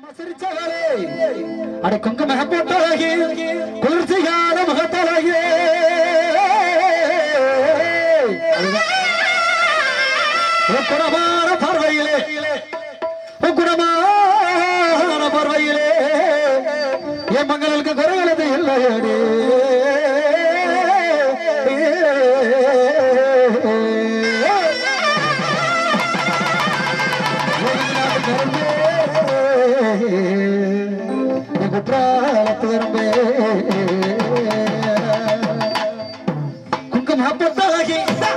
சிரிச்சவளே அட குங்கும போட்டழகி குளிர்ச்சியான முகத்தழகி குணமான பார்வையிலே குணமான பார்வையிலே என் மங்களுக்கு குறைகளது இல்லையடி குற்றாலத்திரும்பே குங்கும பொத்தாகி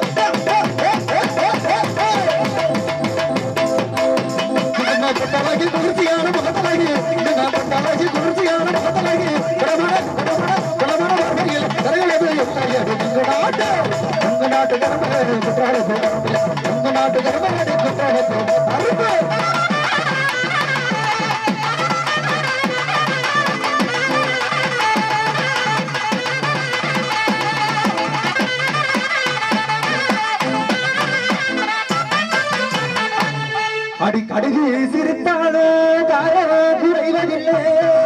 குங்கும பொத்தாகி குளிர்ச்சியான முகத்தழகி குங்கும பொத்தாகி குளிர்ச்சியான முகத்தழகி குடமட குடமட குடமட வர்மையில் கரைகளது இல்லையடி உங்க நாட்டு உங்க நாட்டு கரமகடி குற்றாலத்து உங்க நாட்டு கரமகடி குற்றாலத்து அருமை அடி கடுகு சிரித்தாலோ காரவோ குறைவதில்லை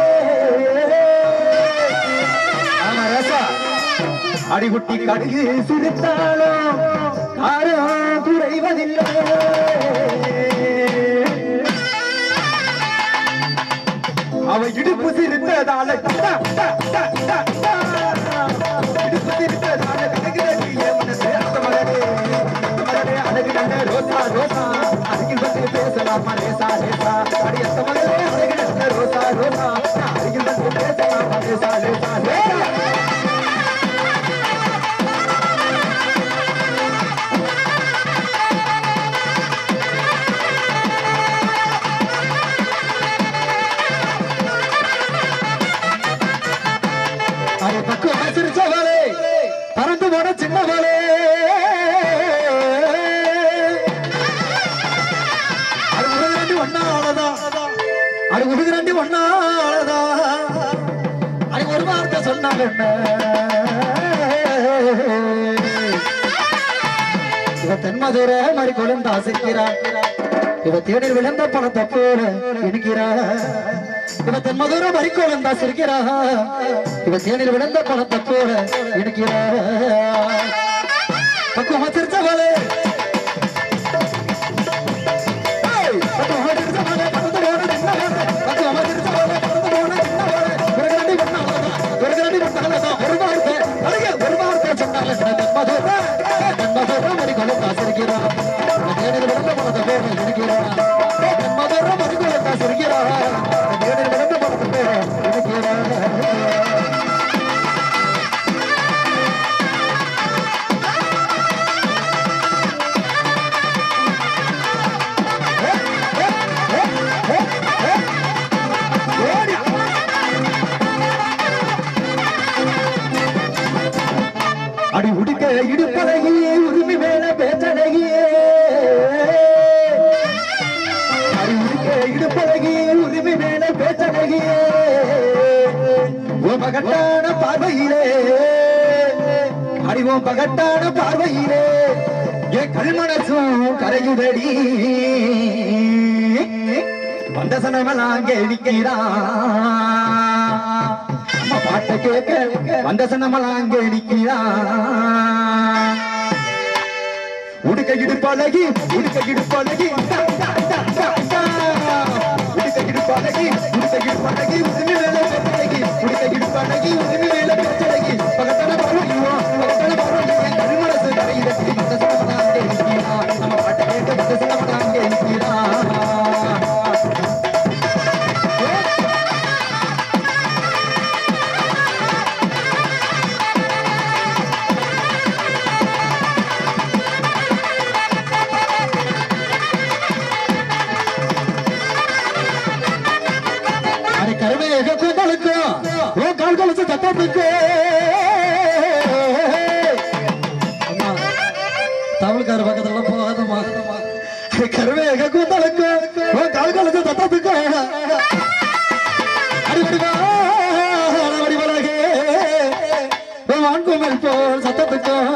ஆமா ரசா அடிகுட்டி கடுகு சிரித்தாலோ காரோ குறைவதில்லை அவ இடுப்பு சிரித்ததால டா, டா, டா, டா, டா. இடுப்பு சிரித்ததால கனகுதடி என் மனசு அத்தமலரே, அத்தமலரே, அழகு நல்ல ரோசா ரோசா அருகில் வந்து பேசலாமா லேசா லேசா அடி அத்தமலரே அழகு நல்ல ரோசா ரோசா நான் அருகில் வந்து பேசலாமா லேசா லேசா லேசா அரை பக்கம் சிரிச்சவளே பறந்து போன சின்னவளே அது உருகிறாண்டி ஒன்னாலதா அது உருகிறாண்டி ஒன்னாலதா அது ஒரு வார்த்தை சொன்னாங்க என்ன இவ தென்மதுரை மாதிரி கொழுந்து ஆசிக்கிறான் இவ தேடில் விழுந்த பணத்தை போல இனிக்கிறா இவ தென்மதுரை மாதிரி கொழுந்தா சிரிக்கிறா இவ தேடில் விழுந்த பணத்தை போல இனிக்கிறா பக்குவமா சிரிச்சவளே ஏய், பக்குவமா சிரிச்சவளே, பறந்து போன சின்னவளே. பக்குவமா சிரிச்சவளே, பறந்து போன சின்னவளே. விறகுலாண்டி வந்தாளதா, விறகுலாண்டி வந்தாளதா. ஒரு வார்த்தை, அழகு, ஒரு வார்த்தை சொன்னாலே தென்மதுரை, தென்மதுரை மாதிரி கொழுந்தா சிரிக்கிறா. இவ தேடில் விழுந்த பணத்தை போல இனிக்கிறா. தென்மதுரை மாதிரி கொழுந்தா சிரிக்கிறா. இவ தேடில் விழுந்த பணத்தை போல இனிக்கிறா. அடி உடுக்க இடுப்பழகியே உரிமை மேல பேச்சழகியே அடி உடுக்க இடுப்பழகியே உரிமை மேல பேச்சழகியே உன் பகட்டான பார்வையிலே அடி உன் பகட்டான பார்வையிலே என் கல்மனசும் கரையுதடி வந்த சனமெல்லாம் அங்கே நிற்கிறான் அம்மா பாட்ட கேட்க வந்த சனமெல்லாம் அங்கே நிற்கிறான் உடுக்க இடுப்பழகி உடுக்க இடுப்பழகி டா, டா, டா, டா, டா. உடுக்க இடுப்பழகி உடுக்க இடுப்பழகி உரிமை மேல பேச்சழகி உடுக்க இடுப்பழகி உரிமை மேல பேச்சழகி பக்கத்தான பார்வையோ பக்கத்தான பார்வையோ என் கல்மனசு கரையுதடி வந்த சனமெல்லாம் அங்கே நிற்கிறான் நம்ம பாட்ட கேட்க வந்த சனமெல்லாம் அங்கே நிற்கிறான் அரை கருமையாக கூந்தலுக்கும் ஓ கால் கொலுசு தத்தத்துக்கு அம்மா தமிழ்கார பக்கத்துல போகாதம்மா அரை கருமையாக கூந்தலுக்கும் ஓ கால் கொலுசு தத்தத்துக்கு அடிவடிவா வடிவழகே வான்குமல் போல் சத்தத்துக்கும்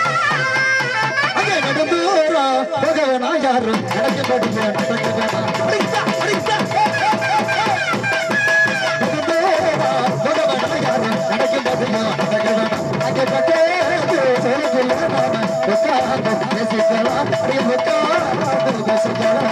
அங்கே நடந்து போக வேணாம் யாரும் நடக்க போடுங்க நடக்க வேணாம்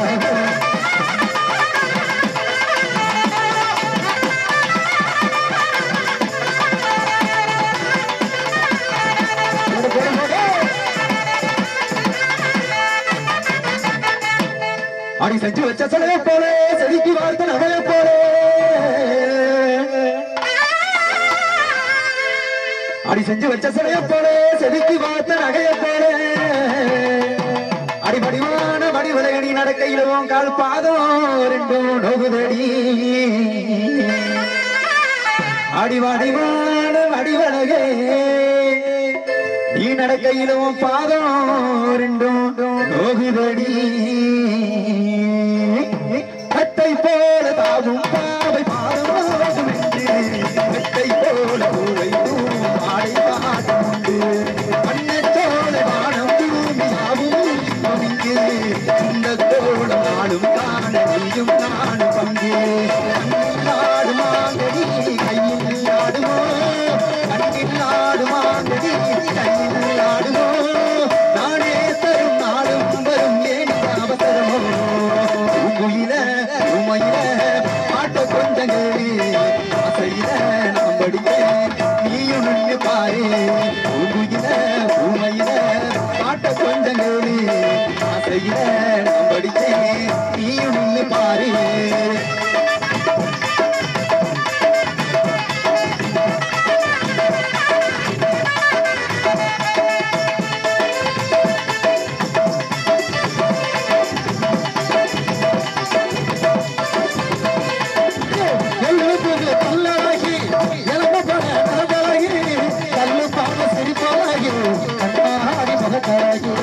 அடி செஞ்சு வச்ச சிலைய போல செதுக்கி வாழ்த்த நகைய போல அடி செஞ்சு வச்ச சிலைய போல செதுக்கி வாழ்த்த நகைய போல அடி வடிவான வடிவலகடி நடக்கையிலும் கால் பாதம் ரெண்டும் நோகுதடி அடி வடிவான வடிவலகே நீ நடக்கையிலும் பாதம் ரெண்டும் நோகுதடி கட்டை போல தாவும் பாவை பாதம் நோகும் என்று கட்டை போல பூவை தூவும் ஆடை பாதம் உண்டு வண்ணச்சோலை வானம் பூமியாவும் பங்கு இந்த கோலம் நாளும் காண நீயும் நானும் பங்கு கண்ணில் ஆடுமாங்கடி கையில் ஆடுமோ கண்ணில் ஆடுமாங்கடி கையில் ஆடுமோ நானே தரும் நாளும் வரும் ஏன் அவசரமோ உங்குயில உமையில பாட்ட கொஞ்சம் கேளு அசையில நாம் படிக்க நீயும் நின்று பாரு உங்குயில உமையில பாட்ட கொஞ்சம் கேளு அசையில நாம் படிக்க நீயும் நின்று பாரு எழுப்புது கல்லாகி எலும்பு போல நடந்தழகி கல்லு பாட சிரிப்பாகி கண்ணாடி முகத்தாகி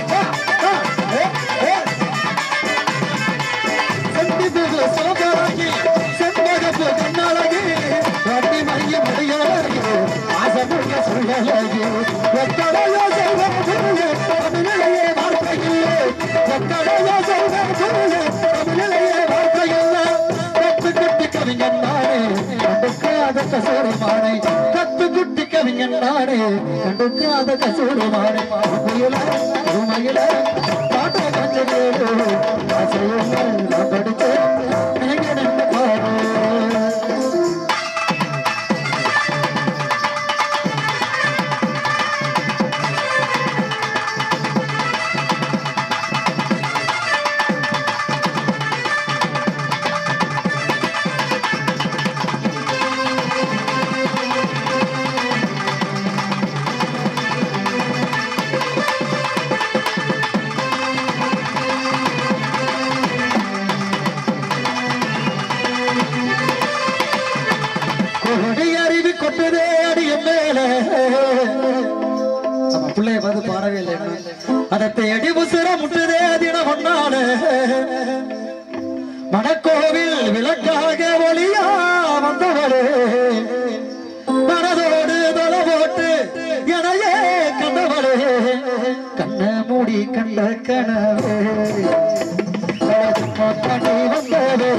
செந்திபுது சோதராகி செம்பகப்பு கண்ணாளகி வட்டி மைய முடியாகி ஆசமுடிய சொல்லலாகி எத்தனையோ செல்வம் புரிய தமிழிலேயே வார்த்தையில்லை எத்தனையோ செல்வம் புரிய தமிழிலேயே வார்த்தையில்லை கத்து குட்டி கவிஞன் நானே கண்டுக்காத கசூரமானே கத்து குட்டி கவிஞன் நானே கண்டுக்காத கசூரமானே உமையில உமையில பாட்ட கஞ்சேரு ஆசையுங்கள் நான் படிச்சேன் நீங்க நின்று பாரு கொடி அருவி கொட்டுதே அடிய மேல நம்ம பிள்ளைய பார்த்து பாடவே இல்லை அதை தேடி முசிற முட்டுதே தினம் ஒன்னால மணக்கோவில் விளக்காக ஒளியா வந்தவளே மனதோடு தொலை போட்டு எனையே கண்டவளே கண்ண மூடி கண்ட கனவே கண்ணி வந்தவளே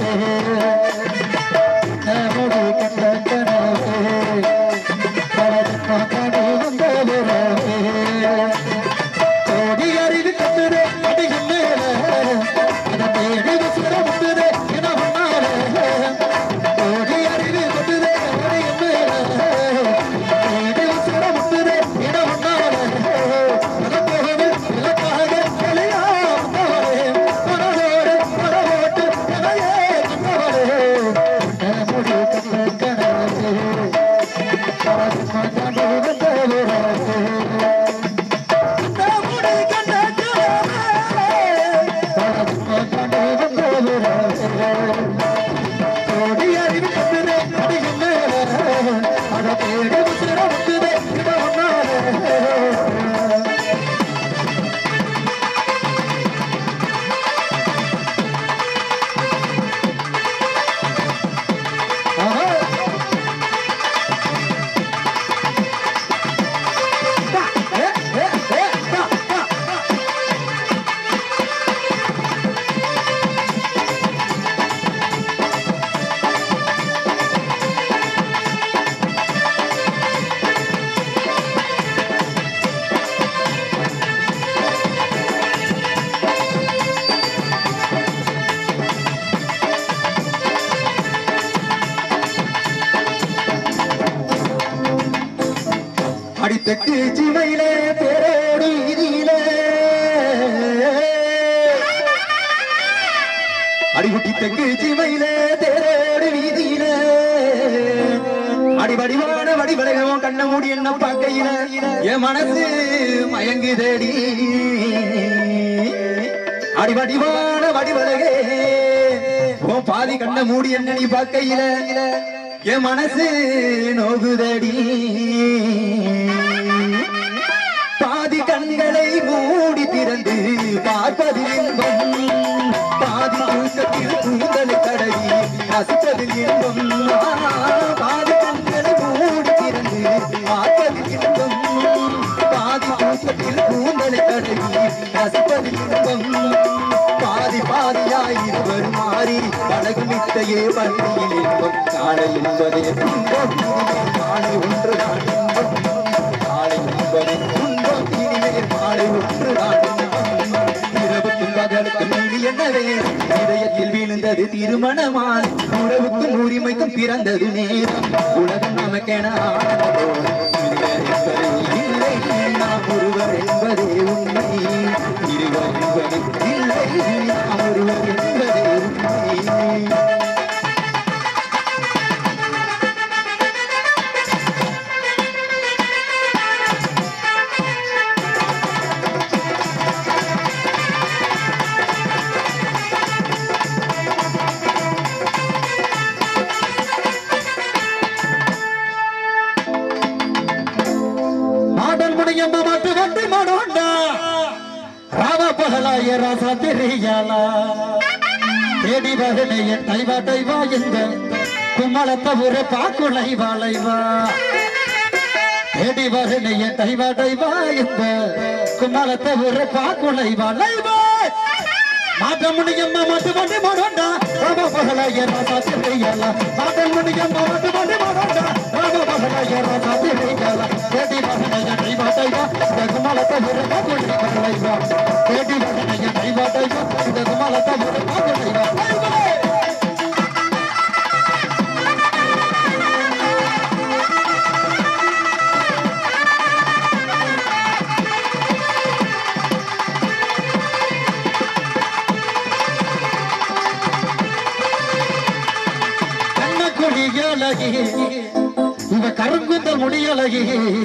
முடி கண்ட கனவே கனவு வந்தவரே கோடி அறிவு கட்டுதே அடியும் மேல அதை தேடி விசிற முட்டுதே என முன்னாலே கோடி அறிவு கட்டுதே அடியும் மேல தேடி விசிற முட்டுதே என முன்னாலே மனப்போகவே விளக்காக வெளியா வந்தவரே மனதோடு மனவோட்டு எனையே தெற்கு சிவையிலே தேரோடு வீதியிலே அடிகுட்டி தெற்கு சிவையிலே தேரோடு வீதியிலே அடிவடிவான வடிவழகவும் கண்ண மூடி என்ன பார்க்கையில என் மனசு மயங்குதேடி அடிவடிவான வடிவழகே உன் பாதி கண்ண மூடி என்ன நீ பார்க்கையில என் மனசு நோகுதடி பாதி கண்களை மூடி திறந்து பார்ப்பதில் இன்பம் பாதி தூக்கத்தில் கூந்தலை கடவி ரசிப்பதில் இன்பம் பாதி கண்களை மூடி திறந்து பார்ப்பதில் இன்பம் பாதி தூக்கத்தில் கூந்தலை கடவி ரசிப்பதில் இன்பம் பாதி பாதியாய் இருவர் மாறி பழகும் இத்தையே பள்ளியில் இன்பம் காலை என்பதே துன்பம் காலை ஒன்றுதான் இன்பம் காலை என்பதே துன்பம் இனிமேல் மாலை ஒன்றுதான் இன்பம் இரவுக்கும் பகலுக்கும் நீதி என்னவே இதயத்தில் விழுந்தது திருமணமால் உறவுக்கும் உரிமைக்கும் பிறந்தது நேரம் உலகம் நமக்கென ஆனதோ இருவர் என்பதே இல்லை நாம் ஒருவர் என்பதே உண்மை இருவர் என்பதே இல்லை நாம் ஒருவர் என்பதே உண்மை மாடல் முடியம்ப மாட்டு வண்டி மாடோண்டா ராவ பகலாய ராசா தெரியலா தேடி வகனைய டைவா டைவா எந்த கும்மளத்த ஒரு பாக்குலை வாழைவா தேடி வகனைய டைவா டைவா எந்த கும்மளத்த ஒரு பாக்குலை வாழைவா மாட்ட முடியம்மா மாட்டு வண்டி மாடோண்டா ராம பகலாய ராசா தெரியலா மாட்ட முடியம்மா மாட்டு வண்டி மாடோண்டா ராம பகலாய ராசா தெரியலா தேடி வகனைய டைவா டைவா இந்த கும்மளத்த ஒரு பாக்குலை வாழைவா தேடி வகனைய டைவா டைவா இந்த கும்மளத்த ஒரு பாக்குலை வாழைவா கண்ணக்குடி அழகி இவ கருங்குந்தல் முடியழகி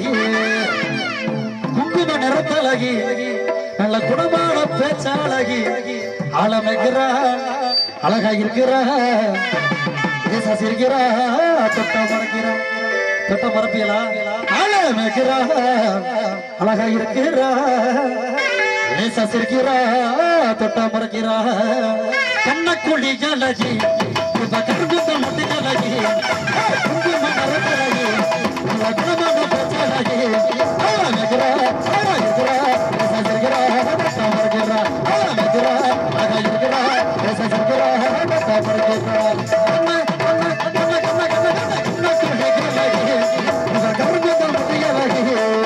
குங்கும நிறத்தழகி நல்ல குணமான பேச்சாழகி ஆழமைக்கிறா அழகா இருக்கிறா பேசா சிரிக்கிறா தொட்ட மறக்கிறா தொட்ட மறப்பியலா ஆழமைக்கிறா அழகா இருக்கிறா லேசா சிரிக்கிறா தொட்ட மறக்கிறா கண்ணக்குழி அழகி இவ கருங்குந்தல் முடியழகி குங்கும நிறத்தழகி நல்ல குணமான பேச்சாழகி ஆழமைக்கிறா அழகா இருக்கிறா பேசா சிரிக்கிறா தொட்ட மறக்கிறா ஆழமைக்கிறா அழகா இருக்கிறா பேசா சிரிக்கிறா தொட்ட மறக்கிறா கண்ண கண்ண கண்ண கண்ண கண்ண கண்ணக்குழி அழகி இவ கருங்குந்தல் முடியழகி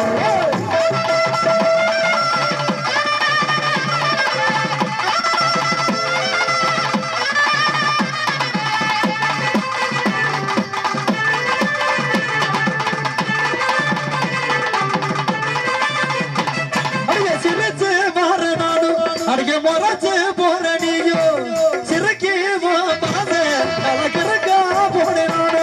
அடியே சிரிச்சு வார நானும் அடியே முறைச்சு போற நீயும் சிறுக்கி பாத அழகிறக்கா போன நானு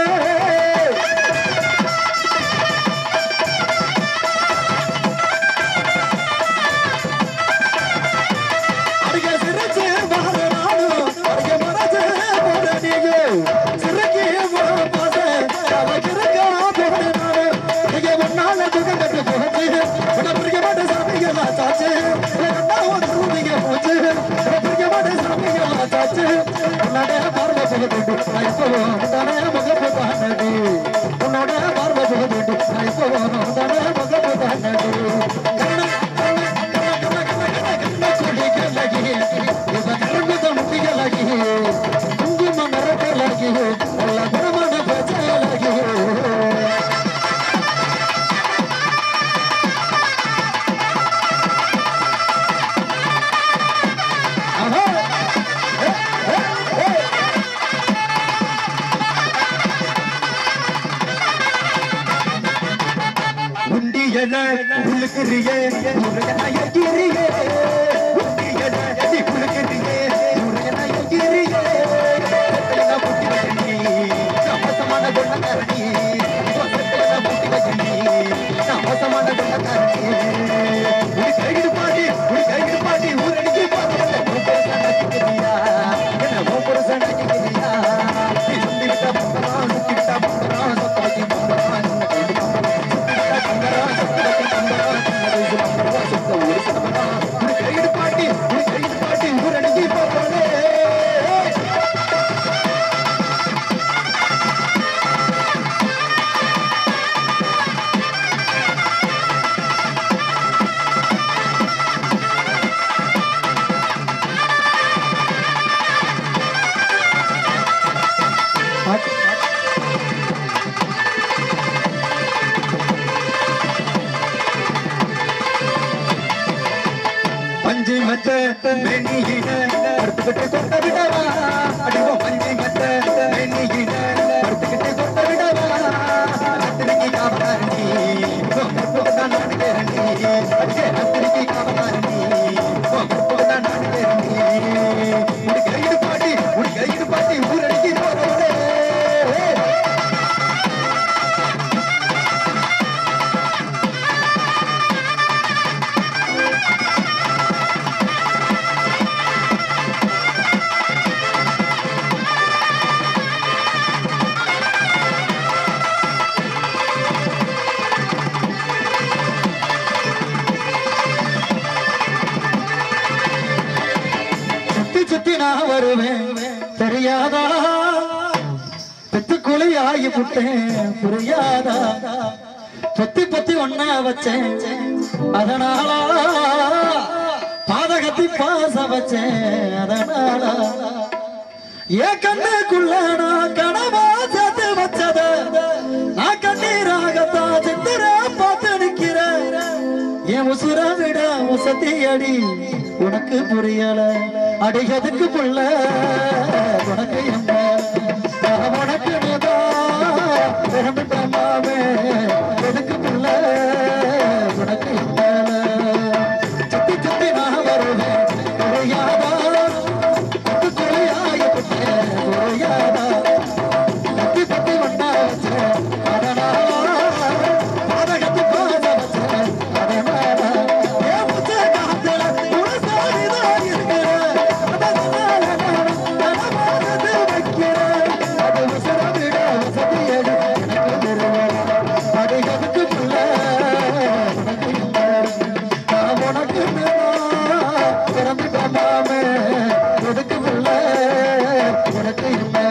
அடியே சிரிச்சு வார நானும் அடியே முறைச்சு போற நீயும் சிறுக்கி பாத அழகிறக்கா போன நானு அடியே முன்னால துக்கம் கட்டு போச்சு உன்னை பிடிக்க மாட்டேன் சாமிகளா சாச்சு என்ன ஒரு ரூபிங்க போச்சு உன்னை பிடிக்க மாட்டேன் சாமிகளா சாச்சு உன்னோட பார்வை போகுது நான் இப்போ உன்னோட முகப்பு தானடி உன்னோட பார்வை போகுது நான் இப்போ உன்னோட முகப்பு தானடி கண்ண கண்ண கண்ண கண்ண கண்ண கண்ண கொடி கலகி இவ கருங்குத முட்டியலகி குங்கும மரக்கலகி நல்ல குணமான பச்சலகி குளிக்கிறியே முருகனா எகிரியே உண்டியல நீ குளிக்கிறியே முருகனா எகிரியே செத்தலனா புட்டி வச்சனி சமசமான குணக்காரணி செத்தலனா புட்டி வச்சனி சமசமான குணக்காரணி உனி கையிடு பாட்டி உனி கையிடு பாட்டி ஊரடிக்கு பாத்தல மூப்பரசனா கிக்கிறியா என்ன மூப்பரசனா கிக்கிறியா நீ சுண்டி விட்டா பம்பரா சுத்தி விட்டா பம்பரா சொத்த வச்சி பம்பரா என்ன கைடு பம்பரா பம்பரா சொத்த வச்சி பம்பரா என்ன கைடு பம்பரா சொத்த ஊரு பம்பரா உனி கையிடு பாட்டி உனி கையிடு பாட்டி ஊரடிக்கு பாத்தல பஞ்சு மத்த மெனியின படுத்துக்கிட்டு கொட்ட விடவா அடிவோ பஞ்சு மத்த மெனியின படுத்துக்கிட்டு கொட்ட விடவா ராத்திரிக்கு காவலாரணி தான் நாடு பேரணி அடியே ராத்திரிக்கு காவலாரணி தான் நாடு பேரணி உனக்கு கைடு பாட்டி உனக்கு கைடு பாட்டி ஊரடிக்கு போறவளே சுத்தி சுத்தி நான் வருவேன் தெரியாதா பெத்து ஆகி புட்டேன் புரியாதா பொத்தி பொத்தி ஒன்னா வச்சேன் அதனால பாதகத்தி பாச வச்சேன் அதனால ஏன் கண்ணுக்குள்ள நான் கனவா சேர்த்து வச்சத நான் கண்ணீராகத்தான் சித்திர பார்த்து நிக்கிறேன் என் உசுர விட உசத்தி அடி உனக்கு புரியல அடி எதுக்கு புள்ள உனக்கு என்ன நான் உனக்கு பெருமிட்டமாவே எதுக்கு புள்ள உனக்கு என்ன சுத்தி சுத்தி நான் வருவேன் குறையாதா பத்து குறையாயப்பட்டேன் குறையாதா பத்தி பத்தி ஒன்னா வச்சேன் அதனால பாதகத்து பாத வச்சேன் அதனால என் முச்ச காத்துல உனசாரிதான் இருக்கிறேன் அதனால நான் தனமானது வைக்கிறேன் அது உசர விட வசதியது எனக்கு தெரியல அது எதுக்கு புள்ள உனக்கு இல்லை நான் உனக்கு பிறந்துட்டமாமே எதுக்கு புள்ள உனக்கு இல்லை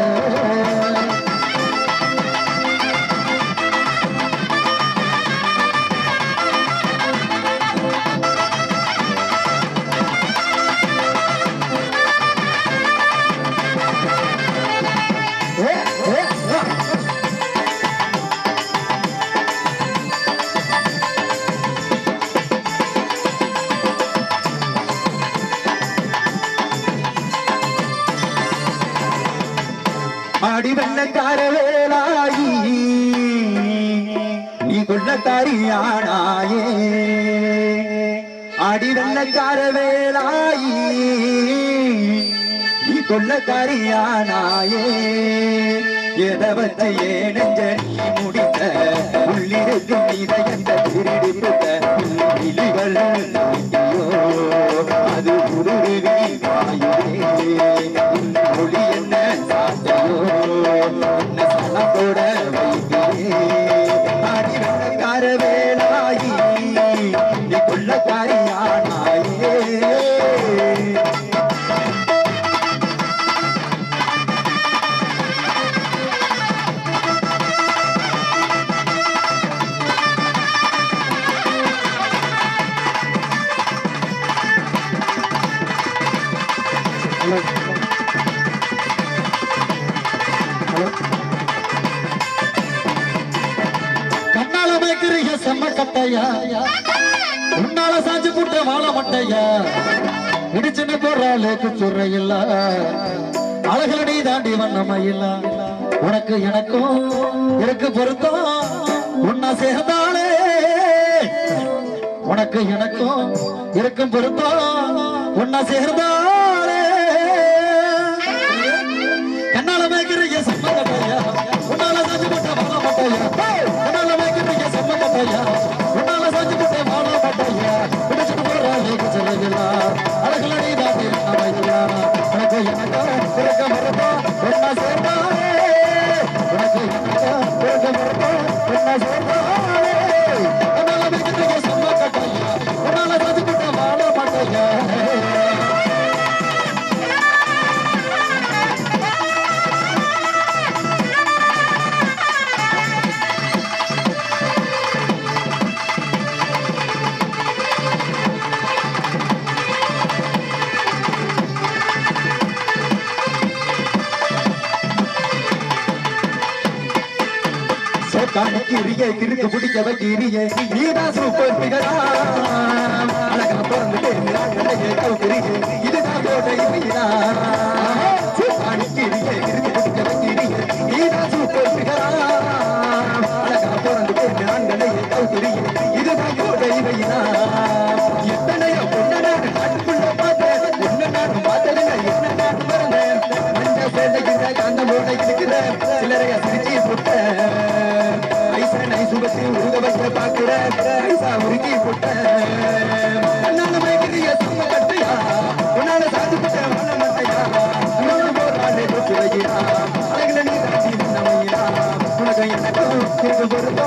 ஏ, ஏ, ஆ. ஆடி வெள்ளக்கார வேலாயி நீ கொள்ளக்காரியானாயே ஆடி வெள்ளக்கார வேலாயி நீ கொள்ளக்காரியானாயே எதை வச்சு ஏனெஞ்ச நீ முடித்த உள்ளிருக்கும் இதயந்த திருடி புத்த இலிகள் ஐயோ அது உருவி வாயுவே உன் மொழி என்ன சாத்தையோ என்ன சனத்தோட வைக்கிறே ஆடி வெள்ளக்கார வேலாயி நீ கொள்ளக்காரியானாயே கண்ணால மேய்க்கிறீங்க செம்ம கட்டையா உன்னால சாஞ்சு புட்ட வாழ மட்டையா இடிச்சுன்னு போறாளுக்கு சுரையில்ல அழகுல நீ தாண்டி வண்ணமையில்ல உனக்கு எனக்கும் இருக்கு பொருத்தம் உன்னை சேர்ந்தாலே உனக்கு எனக்கும் இருக்கும் பொருத்தம் ஒன்னா சேர்ந்தாலே கண்ணால மேய்க்கிறீங்க சம்மந்த பையா உன்னால சாஞ்சு போட்ட வாழ மாட்டையா கண்ணால மேய்க்கிறீங்க சம்மந்த பையா உன்னால சாஞ்சு போட்ட வாழ மாட்டையா பிடிச்சிட்டு போறாங்க சொல்லுங்களா அழகுல நீ தான் அவையா உனக்கு எனக்கும் இருக்க மரபா ஒன்னா சேர்ந்தாலே உனக்கு எனக்கும் இருக்க மரபா ஒன்னா சேர்ந்தாலே கண்ணால மேய்க்கிறீங்க சம்மந்த பையா உன்னால சாஞ்சு போட்ட வாழ மாட்டையா சோக்கான கிரிய கிறுக்கு பிடிக்க வைக்கிறிய நீதான் சூப்பர் பிகரா அழகா பிறந்துட்டு நிலாக்கடையே கவுக்கிறிய இதுதான் கோட்டை இல்லையா சோக்கான கிரிய கிறுக்கு பிடிக்க வைக்கிறிய நீதான் சூப்பர் பிகரா அழகா பிறந்துட்டு நிலாக்கடையே கவுக்கிறிய இதுதான் கோட்டை இல்லையா எத்தனையோ பொண்ணு நான் நாட்டுக்குள்ள பார்த்தேன் ஒன்னு நான் பார்த்ததில்லை என்ன நான் மறந்தேன் மஞ்ச சேலைகிற காந்த மூட்டை இருக்கிற சிலரைய சிரிச்சி புட்ட ஐசா நை சுபத்தி உருக வைக்க பாக்குற ஐசா உருக்கி புட்ட கண்ணால மயக்கிறிய சம்ம கட்டையா உன்னால சாதி புட்ட வண்ண மட்டையா உன்னோட போராடே போச்சு வைக்கிறா அழகுல நீ தாண்டி முன்ன வைக்கிறா உனக்கு எனக்கும் இருக்க பொருள்